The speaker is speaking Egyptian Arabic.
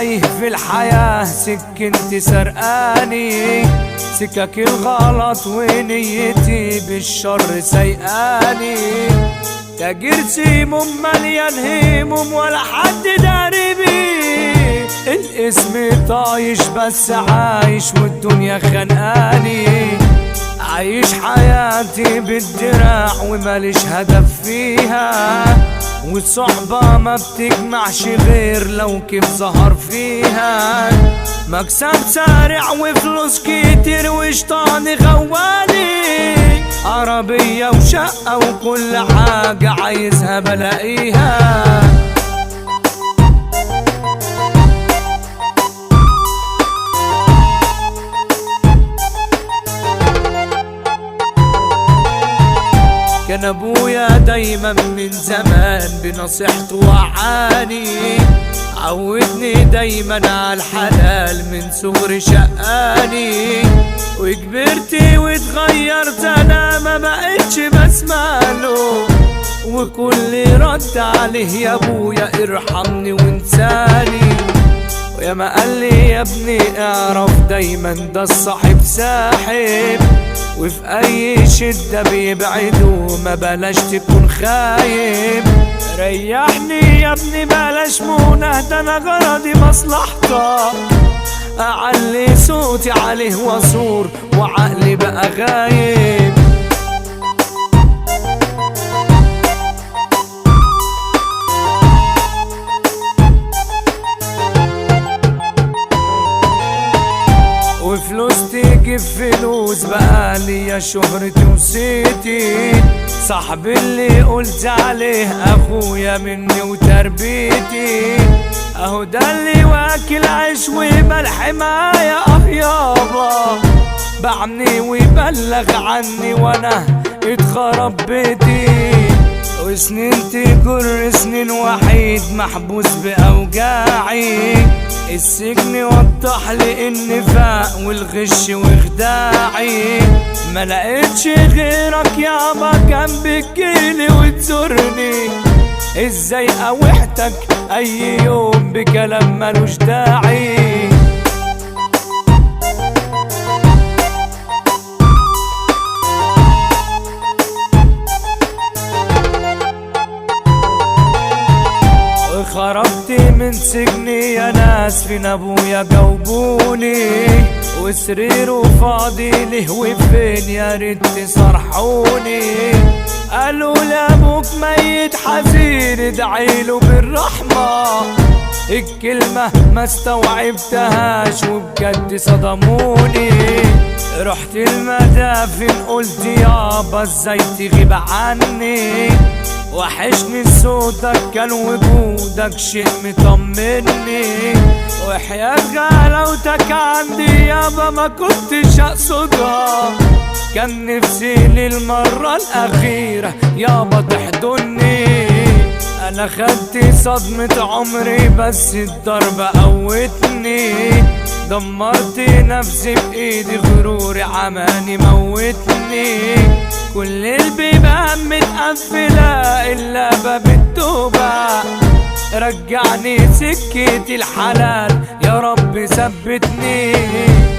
تايه في الحياة سكنت سرقاني سكك الغلط ونيتي بالشر سيقاني تاجر سيموم مليان هموم ولا حد داري بيه الاسم طايش بس عايش والدنيا خانقاني عايش حياتي بالدراع وماليش هدف فيها والصحبة ما بتجمعش غير لو كيف ظهر فيها مكسب سارع وفلوس كتير وشطان غوالي عربية وشقة وكل حاجة عايزها بلاقيها كان ابويا دايما من زمان بنصيحته وعاني عودني دايما على الحلال من صغري شقاني وكبرت واتغيرت انا ما بقتش بسمعله وكل رد عليه يا ابويا ارحمني وانساني ويا ما قال لي يا ابني اعرف دايما ده الصاحب ساحب وفي اي شدة بيبعدوا ما بلاش تكون خايب ريحني يا ابني بلاش منى ده انا غرضي مصلحتك اعلي صوتي عليه واصور وعقلي بقى غايب وفلوس تجيب فلوس بقى ليا شهرتي وصيتي صاحبي اللي قلت عليه اخويا مني وتربيتي اهو ده اللي واكل عيش وملح معايا اه يابا بعني ويبلغ عني وانا اتخرب بيتي وسنين تجر سنين وحيد محبوس بأوجاعي السجن وضح لي اني فاق والغش وخداعي ما لقيتش غيرك يابا كان بتجيلي وتزورني ازاي قاوحتك اي يوم بكلام ملوش داعي خرجت من سجني يا ناس فين ابويا جاوبوني وسريره فاضي لهو فين يا ريت تصرحوني قالوا لابوك ميت حزين ادعيله بالرحمة الكلمة ما استوعبتهاش وبجد صدموني رحت المدافن قلت يابا ازاي تغيب عني وحشني صوتك كان وجودك شيء مطمني وحياة غلاوتك عندي يابا ما كنتش اقصدها كان نفسي للمرة الأخيرة يابا تحضني أنا خدت صدمة عمري بس الضرب قوتني دمرت نفسي بإيدي غروري عماني موتني كل البيبان متقفلة إلا باب التوبة رجعني سكتي الحلال يا رب ثبتني